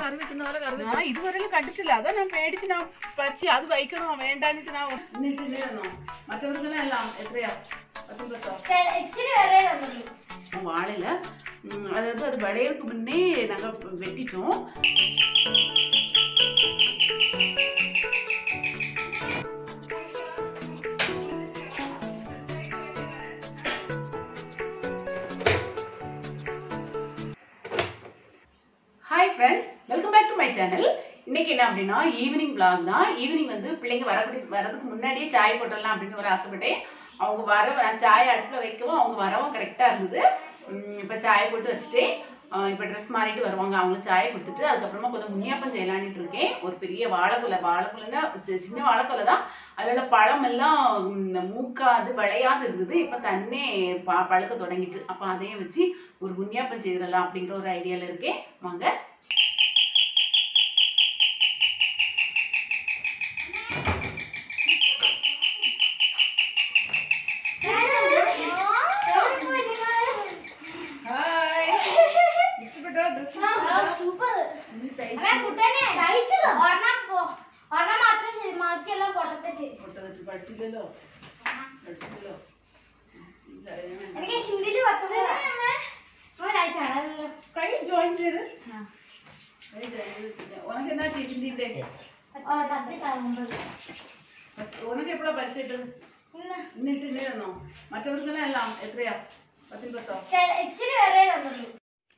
കറി വെക്കുന്ന പോലെ കറി ഞാൻ ഇതുവരെ കണ്ടിട്ടില്ല അതാ ഞാൻ പേടിച്ച് ഞാൻ പറിച്ച് അത് വയ്ക്കണോ വേണ്ടാന്നിട്ട് ഞാൻ എന്നിട്ടില്ലായിരുന്നോ മറ്റവർക്കെല്ലാം എത്രയാ പത്തും പത്തോ ഇച്ചിരി വരെ തന്നുള്ളൂ வாழையில ம், அதாவது அது விளையறதுக்கு முன்னே நாங்க வெட்டிட்டோம் hi friends welcome back to my channel இன்னைக்கு என்ன அப்படின்னா ஈவினிங் vlog தான் ஈவினிங் வந்து பிள்ளைங்க வரக்கூடிய வரதுக்கு முன்னாடியே சாய் போட்டுடலாம் அப்படின்னு ஒரு ஆசைப்பட்டேன் அவங்க வர நான் சாய் அடுப்பில் வைக்கவும் அவங்க வரவும் கரெக்டாக இருந்தது இப்போ சாயை போட்டு வச்சுட்டேன் இப்போ ட்ரெஸ் மாறிட்டு வருவாங்க அவங்களுக்கு சாயை கொடுத்துட்டு அதுக்கப்புறமா கொஞ்சம் முனியாப்பம் செய்யலான்ட்டு இருக்கேன் ஒரு பெரிய வாழைக்குலை வாழைக்குலைன்னா சி- சின்ன வாழைக்குலை தான் அதோட பழமெல்லாம் இந்த மூக்காது விளையாது இருந்தது இப்போ தன்னே ப பழுக்க தொடங்கிட்டு அப்போ அதையும் வச்சு ஒரு முனியாப்பம் செய்திடலாம் அப்படிங்கிற ஒரு ஐடியாவில் இருக்கேன் வாங்க ഹായ് ഇഷ്ടപ്പെട്ടോ ഡ്രസ് സൂപ്പർ തയ്ച്ചത് ഒരെണ്ണം പോ- ഒരെണ്ണം മാത്രം ചെയ്ത് ബാക്കിയെല്ലാം കൊട്ടത്തെ പഠിച്ചില്ലല്ലോ പഠിച്ചില്ലല്ലോ എനിക്ക് ഹിന്ദിയിൽ പറ്റുന്നത് ചാനലിൽ കൈ ജോയിൻ ചെയ്ത് ഉനക്ക് എന്നാ ചേച്ചിന്റെ തപ്പി തരുന്നത് ഉനക്ക് എപ്പോഴാ പരീക്ഷ ഇട്ടത് ഇന്ന് ഇന്നിട്ടില്ലായിരുന്നോ മറ്റവർക്കെല്ലാം എല്ലാം എത്രയാ പത്തിൽ പത്തോ ചെ- ഇച്ചിരി വരെ തന്നുള്ളൂ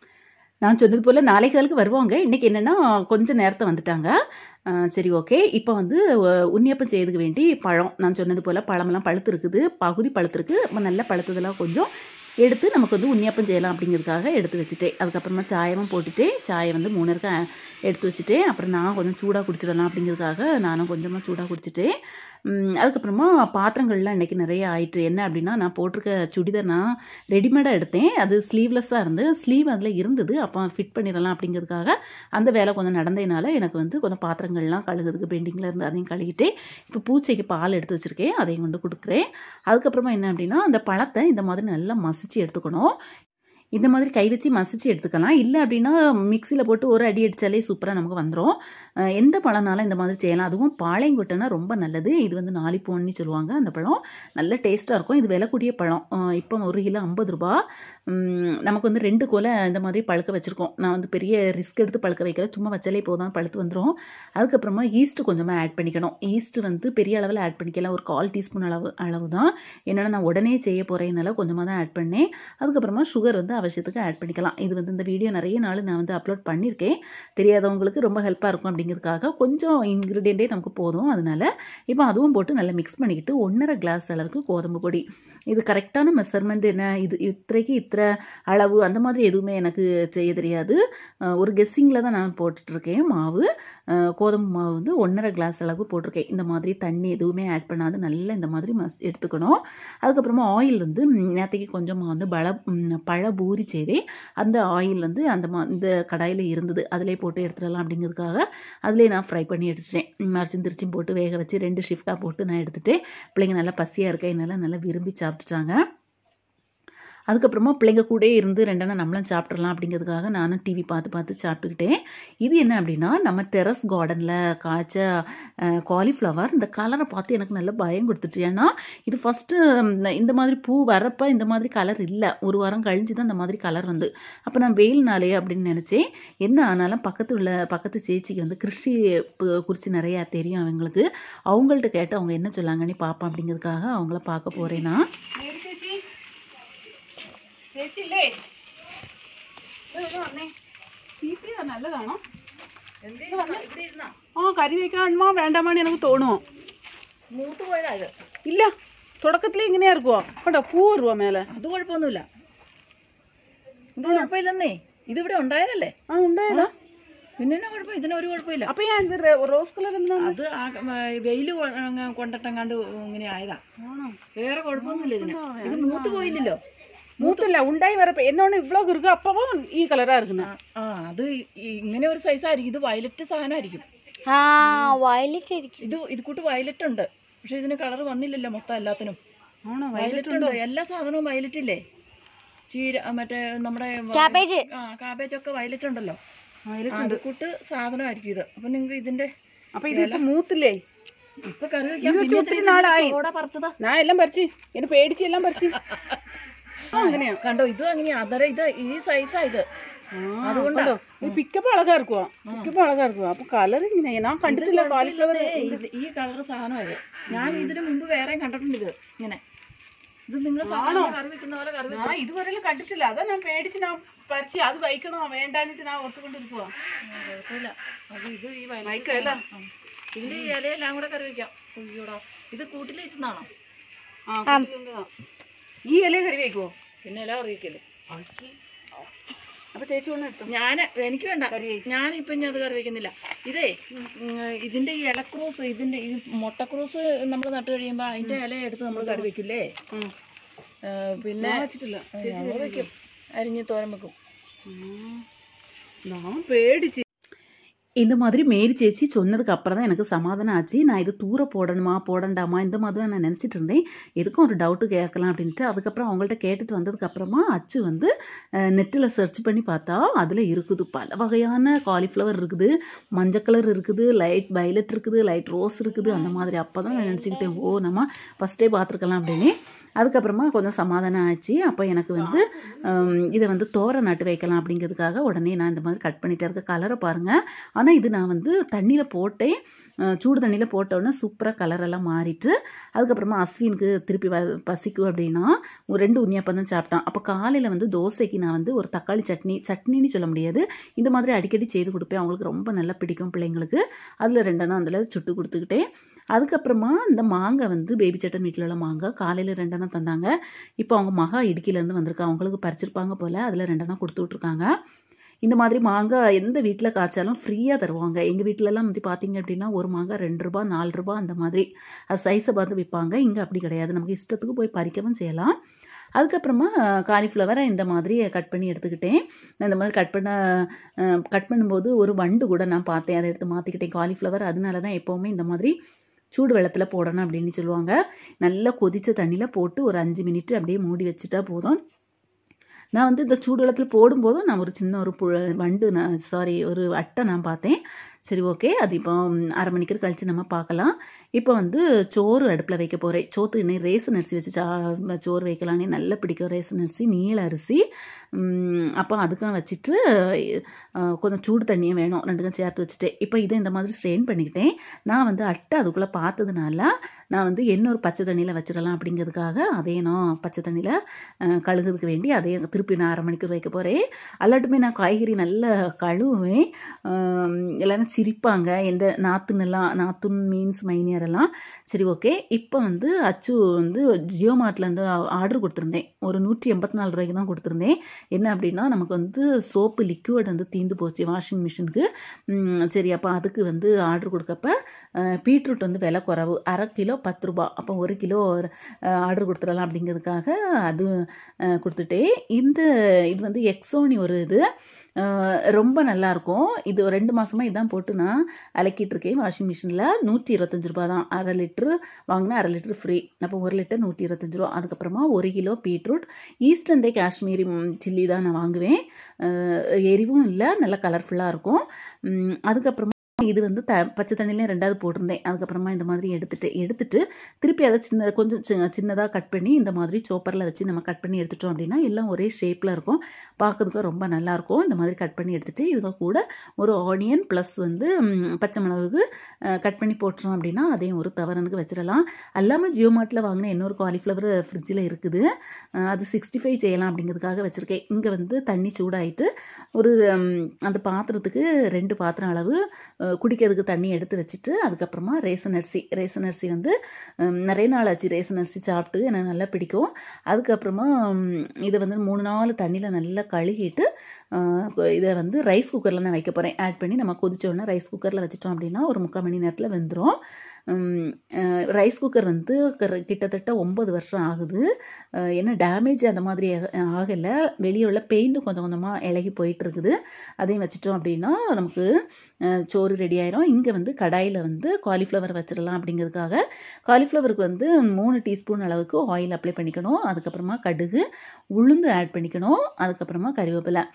நான் சொன்னது போல் நாளைகளுக்கு வருவாங்க இன்றைக்கி என்னென்னா கொஞ்சம் நேரத்தை வந்துட்டாங்க ஆ, சரி ஓகே இப்போ வந்து அஹ், உன்னியப்பம் செய்யறதுக்கு வேண்டி பழம் நான் சொன்னது போல் பழமெல்லாம் பழுத்து இருக்குது பகுதி பழுத்துருக்கு இப்போ நல்ல பழுத்ததெல்லாம் கொஞ்சம் எடுத்து நமக்கு வந்து உன்னியப்பம் செய்யலாம் அப்படிங்கிறதுக்காக எடுத்து வச்சுட்டேன் அதுக்கப்புறமா சாயமும் போட்டுட்டேன் சாயை வந்து மூணருக்கு எடுத்து வச்சுட்டேன் அப்புறம் நான் கொஞ்சம் சூடாக குடிச்சிடலாம் அப்படிங்கிறதுக்காக நானும் கொஞ்சமாக சூடாக குடிச்சிட்டேன் ம், அதுக்கப்புறமா பாத்திரங்கள்லாம் இன்றைக்கி நிறைய ஆயிட்டு என்ன அப்படின்னா நான் போட்டிருக்க சுடிதார் நான் ரெடிமேடாக எடுத்தேன் அது ஸ்லீவ்லெஸ்ஸாக இருந்து ஸ்லீவ் அதில் இருந்தது அப்போ ஃபிட் பண்ணிடலாம் அப்படிங்கிறதுக்காக அந்த வேலை கொஞ்சம் நடந்ததுனால எனக்கு வந்து கொஞ்சம் பாத்திரங்கள்லாம் கழுகுறதுக்கு பெண்டிங்கில் இருந்து அதையும் கழுகிட்டு இப்போ பூச்சைக்கு பால் எடுத்து வச்சுருக்கேன் அதையும் கொண்டு கொடுக்குறேன் அதுக்கப்புறமா என்ன அப்படின்னா அந்த பழத்தை இந்த மாதிரி நல்லா மசிச்சு எடுத்துக்கணும் இந்த மாதிரி கை வச்சு மசிச்சு எடுத்துக்கலாம் இல்லை அப்படின்னா மிக்சியில் போட்டு ஒரு அடி அடித்தாலே சூப்பராக நமக்கு வந்துடும் அஹ் எந்த பழம்னாலும் இந்த மாதிரி செய்யலாம் அதுவும் பாளையங்கொட்டைனா ரொம்ப நல்லது இது வந்து நாலிப்பூன்னு சொல்லுவாங்க அந்த பழம் நல்ல டேஸ்ட்டாக இருக்கும் இது விலைக்கூடிய பழம் அஹ் இப்போ ஒரு கிலோ ஐம்பது ரூபா உம், நமக்கு வந்து ரெண்டு கோலை இந்த மாதிரி பழுக்க வச்சுருக்கோம் நான் வந்து பெரிய ரிஸ்க் எடுத்து பழுக்க வைக்கல சும்மா வச்சாலே போதும் பழுத்து வந்துடும் அதுக்கப்புறமா ஈஸ்ட் கொஞ்சமாக ஆட் பண்ணிக்கணும் ஈஸ்ட் வந்து பெரிய அளவில் ஆட் பண்ணிக்கலாம் ஒரு கால் டீஸ்பூன் அளவு அளவு தான் என்னென்னா நான் உடனே செய்ய போகிறேனால கொஞ்சமாக தான் ஆட் பண்ணேன் அதுக்கப்புறமா சுகர் வந்து அவசியத்துக்கு ஆட் பண்ணிக்கலாம் இது வந்து இந்த வீடியோ நிறைய நாள் நான் வந்து அப்லோட் பண்ணியிருக்கேன் தெரியாதவங்களுக்கு ரொம்ப ஹெல்ப்பாக இருக்கும் அப்படிங்கிறதுக்காக கொஞ்சம் இன்க்ரீடியண்ட்டே நமக்கு போதும் அதனால இப்போ அதுவும் போட்டு நல்லா மிக்ஸ் பண்ணிக்கிட்டு ஒன்றரை கிளாஸ் அளவுக்கு கோதுமை பொடி இது கரெக்டான மெஷர்மெண்ட் என்ன இது இத்தனைக்கு இத்தனை அளவு அந்த மாதிரி எதுவுமே எனக்கு செய்ய தெரியாது அஹ் ஒரு கெஸ்ஸிங்கில் தான் நான் போட்டுட்ருக்கேன் மாவு அஹ் கோதுமை மாவு வந்து ஒன்றரை கிளாஸ் அளவு போட்டிருக்கேன் இந்த மாதிரி தண்ணி எதுவுமே ஆட் பண்ணாது நல்லா இந்த மாதிரி மஸ் எடுத்துக்கணும் அதுக்கப்புறமா ஆயில் வந்து ம், நேத்தைக்கு கொஞ்சமாக வந்து பழ ம், பழ பூரி செய்தேன் அந்த ஆயில் வந்து அந்த மா இந்த கடாயில் இருந்தது அதிலே போட்டு எடுத்துடலாம் அப்படிங்கிறதுக்காக அதிலே நான் ஃப்ரை பண்ணி எடுத்துட்டேன் மரிச்சும் திருச்சியும் போட்டு வேக வச்சு ரெண்டு ஷிஃப்டாக போட்டு நான் எடுத்துட்டேன் பிள்ளைங்க நல்லா பசியாக இருக்க என்னால் நல்லா விரும்பி சாப்பிட்டுட்டாங்க அதுக்கப்புறமா பிள்ளைங்க கூடயே இருந்து ரெண்டெண்ணா நம்மளும் சாப்பிட்றலாம் அப்படிங்கிறதுக்காக நானும் டிவி பார்த்து பார்த்து சாப்பிட்டுக்கிட்டேன் இது என்ன அப்படின்னா நம்ம டெரஸ் கார்டனில் காய்ச்ச காலிஃப்ளவர் இந்த கலரை பார்த்து எனக்கு நல்ல பயம் கொடுத்துட்டு ஏன்னா இது ஃபஸ்ட்டு இந்த மாதிரி பூ வரப்போ இந்த மாதிரி கலர் இல்லை ஒரு வாரம் கழிஞ்சு தான் இந்த மாதிரி கலர் வந்து அப்போ நான் வெயில்னாலே அப்படின்னு நினச்சேன் என்ன ஆனாலும் பக்கத்து உள்ள பக்கத்து சேச்சிக்கு வந்து கிருஷி பு- குறித்து நிறையா தெரியும் அவங்களுக்கு அவங்கள்ட்ட கேட்டு அவங்க என்ன சொல்லாங்கன்னு பார்ப்பேன் அப்படிங்கிறதுக்காக அவங்கள பார்க்க போகிறேன் நான் മേരി ചേച്ചി ചേച്ചി ഇല്ലേ ഇത് ഇവിടെ വന്നേ ചീത്തയാ നല്ലതാണോ ഇവിടെ ഇരുന്നാ ആ കറി വെക്കാണോ വേണ്ടാമാണെന്ന് എനിക്ക് തോന്നുമോ മൂത്ത് പോയതാ ഇത് ഇല്ല തുടക്കത്തിൽ ഇങ്ങനെയാ ഇരിക്കുവോ കേട്ടോ പൂ വരുവോ മേലെ അത് കുഴപ്പമൊന്നുമില്ല ഇത് കുഴപ്പമില്ലെന്നേ ഇതിവിടെ ഉണ്ടായതല്ലേ ആ ഉണ്ടായതാ പിന്നെ എന്നാ കുഴപ്പം ഇതിനൊരു കുഴപ്പമില്ല അപ്പൊ ഞാൻ ഇത് റെ- റോസ് കളർ എന്താ അത് ആ വെയിൽ കൊണ്ടിട്ടങ്ങാണ്ട് ഇങ്ങനെ ആയതാ വേറെ കുഴപ്പമൊന്നുമില്ല ഇതിന് ഇത് മൂത്ത് പോയില്ലല്ലോ മൂത്തില്ല ഉണ്ടായി വരപ്പോ എന്നോട് ഇവ്ളോക്ക് ഇருக்கு അപ്പവും ഈ കളറാ ഇരിക്കുന്നത് ആ അത് ഈ- ഇങ്ങനെ ഒരു സൈസായിരിക്കും ഇത് വയലറ്റ് സാധനമായിരിക്കും ആ വയലറ്റ് ആയിരിക്കും ഇത് ഇത് കൂട്ട് വയലറ്റ് ഉണ്ട് പക്ഷെ ഇതിന് കളർ വന്നില്ലല്ലോ മൊത്തം എല്ലാത്തിനും ആണോ വയലറ്റ് ഉണ്ട് എല്ലാ സാധനവും വയലറ്റ് ഇല്ലേ ചീര ആ, മറ്റേ നമ്മുടെ Cabbage. ആ കാബേജ് ഒക്കെ വയലറ്റ് ഉണ്ടല്ലോ അത് കൂട്ട് സാധനമായിരിക്കും ഇത് അപ്പൊ നിങ്ങൾക്ക് ഇതിന്റെ അപ്പൊ ഇത് ഇപ്പൊ മൂത്തില്ലേ ഇപ്പൊ കറി ഇത് വെക്കാൻ പിന്നെ ഒത്തിരി എന്തിനാ നാളായി. ചോട പറിച്ചതാ ഞാൻ എല്ലാം പറിച്ച് എന്നെ പേടിച്ച് എല്ലാം പറിച്ച് ആ, അങ്ങനെയാ കണ്ടോ ഇതും അങ്ങനെയാ അതര ഇത് ഈ സൈസാ ഇത് അതുകൊണ്ടാ. പിക്കപ്പ് അഴകാ ഇരിക്കുവാ പിക്കപ്പ് അഴകാ ഇരിക്കുവാ അപ്പൊ കളർ ഇങ്ങനെ ഞാൻ കണ്ടിട്ടില്ല കാലിഫ്ലവർ ഇതേ, ഇത് ഈ കളർ സാധനമായത് ഞാൻ ഇതിനു മുമ്പ് വേറെയും കണ്ടിട്ടുണ്ട് ഇത് ഇങ്ങനെ ഇത് നിങ്ങൾ സാധാരണ കറി വെക്കുന്ന പോലെ കറി വെച്ചു ഞാൻ ഇതുവരെ കണ്ടിട്ടില്ല അതാ ഞാൻ പേടിച്ച് ഞാൻ പറിച്ച് അത് വയ്ക്കണോ വേണ്ടാനിട്ട് ഞാൻ ഓർത്തുകൊണ്ടിരിക്കുവാ കുഴപ്പമില്ല അത് ഇത് ഈ വയലിൽ വയക്കല്ല? ആ. ഇതിന്റെ ഈ ഇലയെല്ലാം കൂടെ കറി വെക്കാം അയ്യോടാ ഇത് കൂട്ടിലിരുന്നാണോ ആ, കൂട്ടിലുള്ളതാ. ഈ ഇല കറി വയ്ക്കുവോ പിന്നെ ഇല കറി വെക്കല് അപ്പൊ ചേച്ചി ഒന്ന് എടുത്തോ ഞാൻ എനിക്ക് വേണ്ട കറി ഞാൻ ഇപ്പൊ ഇനി അത് കറി വെക്കുന്നില്ല ഇതേ ഉം, ഇതിന്റെ ഈ ഇലക്രൂസ് ഇതിന്റെ ഈ മുട്ടക്രൂസ് നമ്മൾ നട്ട് കഴിയുമ്പോ അതിന്റെ ഇല എടുത്ത് നമ്മൾ കറി വെക്കില്ലേ ഉം. ആ, പിന്നെ ഞാൻ വെച്ചിട്ടില്ല ചേച്ചി ഞങ്ങൾ വെക്കും അരിഞ്ഞ് തോരൻ വെക്കും நான் பேடிச்சு இந்த மாதிரி மேரி சேச்சி சொன்னதுக்கு அப்புறம் தான் எனக்கு சமாதானம் ஆச்சு நான் இது தூர போடணுமா போடண்டாமா இந்த மாதிரி தான் நான் நினச்சிட்டு இருந்தேன் எதுக்கும் ஒரு டவுட்டு கேட்கலாம் அப்படின்ட்டு அதுக்கப்புறம் அவங்கள்ட்ட கேட்டுட்டு வந்ததுக்கு அப்புறமா அச்சு வந்து நெட்டில் சர்ச் பண்ணி பார்த்தா அதில் இருக்குது பல வகையான காலிஃப்ளவர் இருக்குது மஞ்சள் கலர் இருக்குது லைட் வயலட் இருக்குது லைட் ரோஸ் இருக்குது அந்த மாதிரி அப்போ தான் நான் நினச்சிக்கிட்டேன் ஓ நம்ம ஃபஸ்ட்டே பார்த்துருக்கலாம் அப்படின்னு அதுக்கப்புறமா கொஞ்சம் சமாதானம் ஆச்சு அப்போ எனக்கு வந்து ஹம், இதை வந்து தோரை நட்டு வைக்கலாம் அப்படிங்கிறதுக்காக உடனே நான் இந்த மாதிரி கட் பண்ணிட்டே இருக்க கலரை பாருங்கள் ஆனால் இது நான் வந்து தண்ணியில் போட்டேன் அஹ், சூடு தண்ணியில் போட்டோன்னே சூப்பராக கலரெல்லாம் மாறிட்டு அதுக்கப்புறமா அஸ்வினுக்கு திருப்பி வ பசிக்கும் அப்படின்னா ஒரு ரெண்டு உண்ணியப்பம் தான் சாப்பிட்டான் அப்போ காலையில் வந்து தோசைக்கு நான் வந்து ஒரு தக்காளி சட்னி சட்னின்னு சொல்ல முடியாது இந்த மாதிரி அடிக்கடி செய்து கொடுப்பேன் அவங்களுக்கு ரொம்ப நல்லா பிடிக்கும் பிள்ளைங்களுக்கு அதில் ரெண்டெண்ணம் அதில் சுட்டு கொடுத்துக்கிட்டேன் அதுக்கப்புறமா இந்த மாங்காய் வந்து பேபி சட்டன் வீட்டில் உள்ள மாங்காய் காலையில் ரெண்டெண்ணம் தந்தாங்க இப்போ அவங்க மகா இடுக்கிலேருந்து வந்திருக்கா அவங்களுக்கு பறிச்சிருப்பாங்க போல் அதில் ரெண்டெண்ணம் கொடுத்து விட்ருக்காங்க இந்த மாதிரி மாங்காய் எந்த வீட்டில் காய்ச்சாலும் ஃப்ரீயாக தருவாங்க எங்கள் வீட்டிலலாம் வந்து பார்த்தீங்க அப்படின்னா ஒரு மாங்காய் ரெண்டு ரூபா நாலு ரூபா அந்த மாதிரி அது சைஸை பார்த்து விற்பாங்க இங்கே அப்படி கிடையாது நமக்கு இஷ்டத்துக்கு போய் பறிக்கவும் செய்யலாம் அதுக்கப்புறமா காலிஃப்ளவரை இந்த மாதிரி கட் பண்ணி எடுத்துக்கிட்டேன் நான் இந்த மாதிரி கட் பண்ண கட் பண்ணும்போது ஒரு வண்டு கூட நான் பார்த்தேன் அதை எடுத்து மாற்றிக்கிட்டேன் காலிஃப்ளவர் அதனால தான் எப்போவுமே இந்த மாதிரி சூடு வெள்ளத்தில் போடணும் அப்படின்னு சொல்லுவாங்க நல்லா கொதித்த தண்ணியில் போட்டு ஒரு அஞ்சு மினிட் அப்படியே மூடி வச்சுட்டா போதும் நான் வந்து இந்த சூடு வெள்ளத்தில் போடும்போதும் நான் ஒரு சின்ன ஒரு புழ வண்டு நான் சாரி ஒரு அட்டை நான் பார்த்தேன் சரி ஓகே அது இப்போ ம், அரை மணிக்கு கழித்து நம்ம பார்க்கலாம் இப்போ வந்து சோறு அடுப்பில் வைக்க போகிறேன் சோத்து இன்னும் ரேசன் அரிசி வச்சு சா சோறு வைக்கலான்னு நல்லா பிடிக்கும் ரேசன் அரிசி நீல அரிசி ம், அப்போ அதுக்கும் வச்சுட்டு அஹ், கொஞ்சம் சூடு தண்ணியும் வேணும் ரெண்டுக்கும் சேர்த்து வச்சுட்டு இப்போ இதை இந்த மாதிரி ஸ்ட்ரெயின் பண்ணிக்கிட்டேன் நான் வந்து அட்டை அதுக்குள்ளே பார்த்ததுனால நான் வந்து இன்னொரு பச்சை தண்ணியில் வச்சிடலாம் அப்படிங்கிறதுக்காக அதையும் நான் பச்சை தண்ணியில் கழுகுறதுக்கு வேண்டி அதையும் திருப்பி நான் அரை மணிக்கூர் வைக்க போகிறேன் அல்லாட்டுமே நான் காய்கறி நல்லா கழுவுவேன் ஆம், எல்லாரும் சிரிப்பாங்க எந்த நாத்துன்னெல்லாம் நாத்துன் மீன்ஸ் மைனியர் எல்லாம் சரி ஓகே இப்போ வந்து அச்சு வந்து ஜியோ மார்ட்லேருந்து ஆர்டர் கொடுத்துருந்தேன் ஒரு நூற்றி எண்பத்தி நாலு ரூபாய்க்கு தான் கொடுத்துருந்தேன் என்ன அப்படின்னா நமக்கு வந்து சோப்பு லிக்விட் வந்து தீந்து போச்சு வாஷிங் மிஷினுக்கு ம், சரி அப்போ அதுக்கு வந்து ஆர்டர் கொடுக்கப்ப அஹ், பீட்ரூட் வந்து விலை குறைவு அரை கிலோ பத்து ரூபா அப்போ ஒரு கிலோ ஆர்டர் கொடுத்துடலாம் அப்படிங்கிறதுக்காக அது அஹ், கொடுத்துட்டேன் இந்த இது வந்து எக்ஸோனி ஒரு இது அஹ், ரொம்ப நல்லாயிருக்கும் இது ஒரு ரெண்டு மாதமாக இதான் போட்டு நான் அலக்கிட்டு இருக்கேன் வாஷிங் மிஷினில் நூற்றி இருபத்தஞ்சி ரூபா தான் அரை லிட்ரு வாங்கினா அரை லிட்ரு ஃப்ரீ அப்போ ஒரு லிட்டர் நூற்றி இருபத்தஞ்சி ரூபா அதுக்கப்புறமா ஒரு கிலோ பீட்ரூட் ஈஸ்டர்ன் டே காஷ்மீரி சில்லி தான் நான் வாங்குவேன் அஹ், எரிவும் இல்லை நல்லா கலர்ஃபுல்லாக இருக்கும் உம், அதுக்கப்புறமா இது வந்து த பச்சை தண்ணிலையும் ரெண்டாவது போட்டிருந்தேன் அதுக்கப்புறமா இந்த மாதிரி எடுத்துட்டு எடுத்துட்டு திருப்பி அதை சின்ன கொஞ்சம் சி- சின்னதாக கட் பண்ணி இந்த மாதிரி சோப்பரில் வச்சு நம்ம கட் பண்ணி எடுத்துட்டோம் அப்படின்னா எல்லாம் ஒரே ஷேப்பில் இருக்கும் பார்க்கறதுக்கு ரொம்ப நல்லாயிருக்கும் இந்த மாதிரி கட் பண்ணி எடுத்துட்டு இதுக்கு கூட ஒரு ஆனியன் ப்ளஸ் வந்து ம், பச்சை மிளகுக்கு கட் பண்ணி போட்டுறோம் அப்படின்னா அதையும் ஒரு தவறனுக்கு வச்சிடலாம் அல்லாமல் ஜியோ மார்ட்டில் வாங்கின இன்னொரு காலிஃப்ளவர் ஃப்ரிட்ஜில் இருக்குது அஹ், அது சிக்ஸ்டி ஃபைவ் செய்யலாம் அப்படிங்கிறதுக்காக வச்சுருக்கேன் இங்கே வந்து தண்ணி சூடாயிட்டு ஒரு ம், அந்த பாத்திரத்துக்கு ரெண்டு பாத்திரம் அளவு அஹ், குடிக்கிறதுக்கு தண்ணி எடுத்து வச்சுட்டு அதுக்கப்புறமா ரேசன் அரிசி ரேசன் அரிசி வந்து ம், நிறைய நாள் ஆச்சு ரேசன் அரிசி சாப்பிட்டு எனக்கு நல்லா பிடிக்கும் அதுக்கப்புறமா ம், இதை வந்து மூணு நாள் தண்ணியில் நல்லா கழுகிட்டு அஹ், இதை வந்து ரைஸ் குக்கரில் நான் வைக்க போகிறேன் ஆட் பண்ணி நம்ம கொதிச்ச உடனே ரைஸ் குக்கரில் வச்சிட்டோம் அப்படின்னா ஒரு முக்கால் மணி நேரத்தில் வெந்துடும் ரைஸ் குக்கர் வந்து கர- கிட்டத்தட்ட ஒம்பது வருஷம் ஆகுது அஹ், என்ன டேமேஜ் அந்த மாதிரி ஆகலை வெளியே உள்ள பெயிண்ட்டும் கொஞ்சம் கொஞ்சமாக இலகி போயிட்டு இருக்குது அதையும் வச்சிட்டோம் அப்படின்னா நமக்கு அஹ், சோறு ரெடி ஆயிரும் இங்கே வந்து கடாயில் வந்து காலிஃப்ளவர் வச்சிடலாம் அப்படிங்கிறதுக்காக காலிஃப்ளவருக்கு வந்து மூணு டீஸ்பூன் அளவுக்கு ஆயில் அப்ளை பண்ணிக்கணும் அதுக்கப்புறமா கடுகு உளுந்து ஆட் பண்ணிக்கணும் அதுக்கப்புறமா கறிவேப்பிலை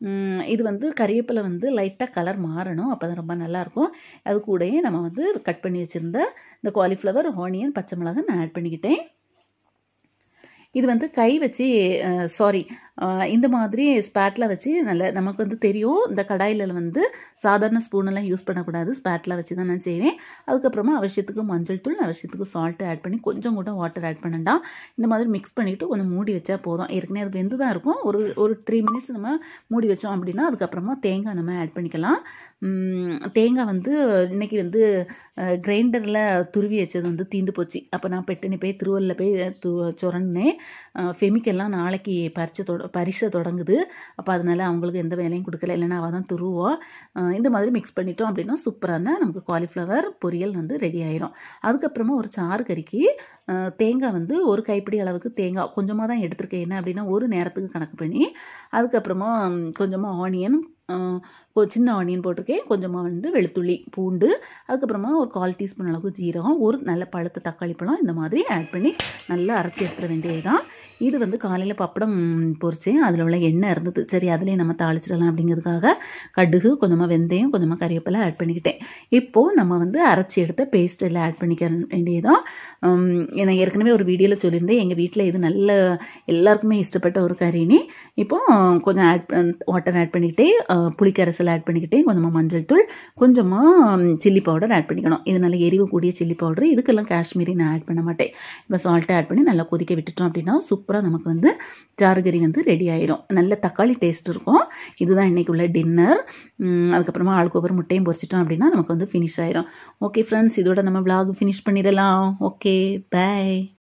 ம், இது வந்து கறிவேப்பிலை வந்து லைட்டாக கலர் மாறணும் அப்போ தான் ரொம்ப நல்லாயிருக்கும் அது கூடயே நம்ம வந்து கட் பண்ணி வச்சுருந்த இந்த காலிஃப்ளவர் ஆனியன் பச்சை மிளகாய் நான் ஆட் பண்ணிக்கிட்டேன் இது வந்து கை வச்சு சாரி இந்த மாதிரி ஸ்பேட்டில் வச்சு நல்ல நமக்கு வந்து தெரியும் இந்த கடாயில் வந்து சாதாரண ஸ்பூனெல்லாம் யூஸ் பண்ணக்கூடாது ஸ்பேட்டில் வச்சு தான் நான் செய்வேன் அதுக்கப்புறமா அவசியத்துக்கு மஞ்சள் தூள் அவசியத்துக்கு சால்ட்டு ஆட் பண்ணி கொஞ்சம் கூட வாட்டர் ஆட் பண்ணண்டாம் இந்த மாதிரி மிக்ஸ் பண்ணிவிட்டு கொஞ்சம் மூடி வச்சா போதும் ஏற்கனவே அது வெந்து தான் இருக்கும் ஒரு ஒரு த்ரீ மினிட்ஸ் நம்ம மூடி வச்சோம் அப்படின்னா அதுக்கப்புறமா தேங்காய் நம்ம ஆட் பண்ணிக்கலாம் உம், தேங்காய் வந்து இன்னைக்கு வந்து கிரைண்டரில் துருவி வச்சது வந்து தீந்து போச்சு அப்போ நான் பெட்டுனி போய் திருவள்ளில் போய் து சொரன்னேன் ஃபெமிக்கெல்லாம் நாளைக்கு பரிச்சை தொட பரிசை தொடங்குது அப்போ அதனால அவங்களுக்கு எந்த வேலையும் கொடுக்கல இல்லைன்னா அவள் தான் துருவோம் அஹ் இந்த மாதிரி மிக்ஸ் பண்ணிட்டோம் அப்படின்னா சூப்பரான நமக்கு காலிஃப்ளவர் பொரியல் வந்து ரெடி ஆயிரும் அதுக்கப்புறமா ஒரு சாறு கறிக்கு அஹ் தேங்காய் வந்து ஒரு கைப்பிடி அளவுக்கு தேங்காய் கொஞ்சமாக தான் எடுத்திருக்கேன் என்ன அப்படின்னா ஒரு நேரத்துக்கு கணக்கு பண்ணி அதுக்கப்புறமா ம், கொஞ்சமாக ஆனியன் சின்ன ஆனியன் போட்டிருக்கேன் கொஞ்சமாக வந்து வெளுத்துள்ளி பூண்டு அதுக்கப்புறமா ஒரு கால் டீஸ்பூன் அளவுக்கு ஜீரகம் ஒரு நல்ல பழுத்த தக்காளி பழம் இந்த மாதிரி ஆட் பண்ணி நல்லா அரைச்சி எடுத்துட வேண்டியதுதான் இது வந்து காலையில் பப்படம் பொரிச்சேன் அதில் உள்ள எண்ணெய் இருந்தது சரி அதுலேயே நம்ம தாளிச்சிடலாம் அப்படிங்கிறதுக்காக கடுகு கொஞ்சமாக வெந்தயம் கொஞ்சமாக கறிவேப்பிலை ஆட் பண்ணிக்கிட்டேன் இப்போது நம்ம வந்து அரைச்சி எடுத்த பேஸ்ட் எல்லாம் ஆட் பண்ணிக்க வேண்டியதுதான் உம், நான் ஏற்கனவே ஒரு வீடியோவில் சொல்லியிருந்தேன் எங்கள் வீட்டில் இது நல்ல எல்லாருக்குமே இஷ்டப்பட்ட ஒரு கறினி இப்போ கொஞ்சம் ஆட் வாட்டர் ஆட் பண்ணிக்கிட்டே அஹ், புளிக்கரைசல் ஆட் பண்ணிக்கிட்டே கொஞ்சமாக மஞ்சள் தூள் கொஞ்சமாக சில்லி பவுடர் ஆட் பண்ணிக்கணும் இது நல்ல எரிவு கூடிய சில்லி பவுடர் இதுக்கெல்லாம் காஷ்மீரி நான் ஆட் பண்ண மாட்டேன் இப்போ சால்ட்டை ஆட் பண்ணி நல்லா கொதிக்க விட்டுட்டோம் அப்படின்னா சூப்பராக நமக்கு வந்து ஜாருகறி வந்து ரெடி ஆயிரும் நல்ல தக்காளி டேஸ்ட் இருக்கும் இதுதான் இன்னைக்கு உள்ள டின்னர் அதுக்கப்புறமா ஆளுக்கு ஒவ்வொரு முட்டையும் பொரிச்சிட்டோம் அப்படின்னா நமக்கு வந்து ஃபினிஷ் ஆயிரும் ஓகே ஃப்ரெண்ட்ஸ் இதோட நம்ம vlog ஃபினிஷ் பண்ணிடலாம் ஓகே பை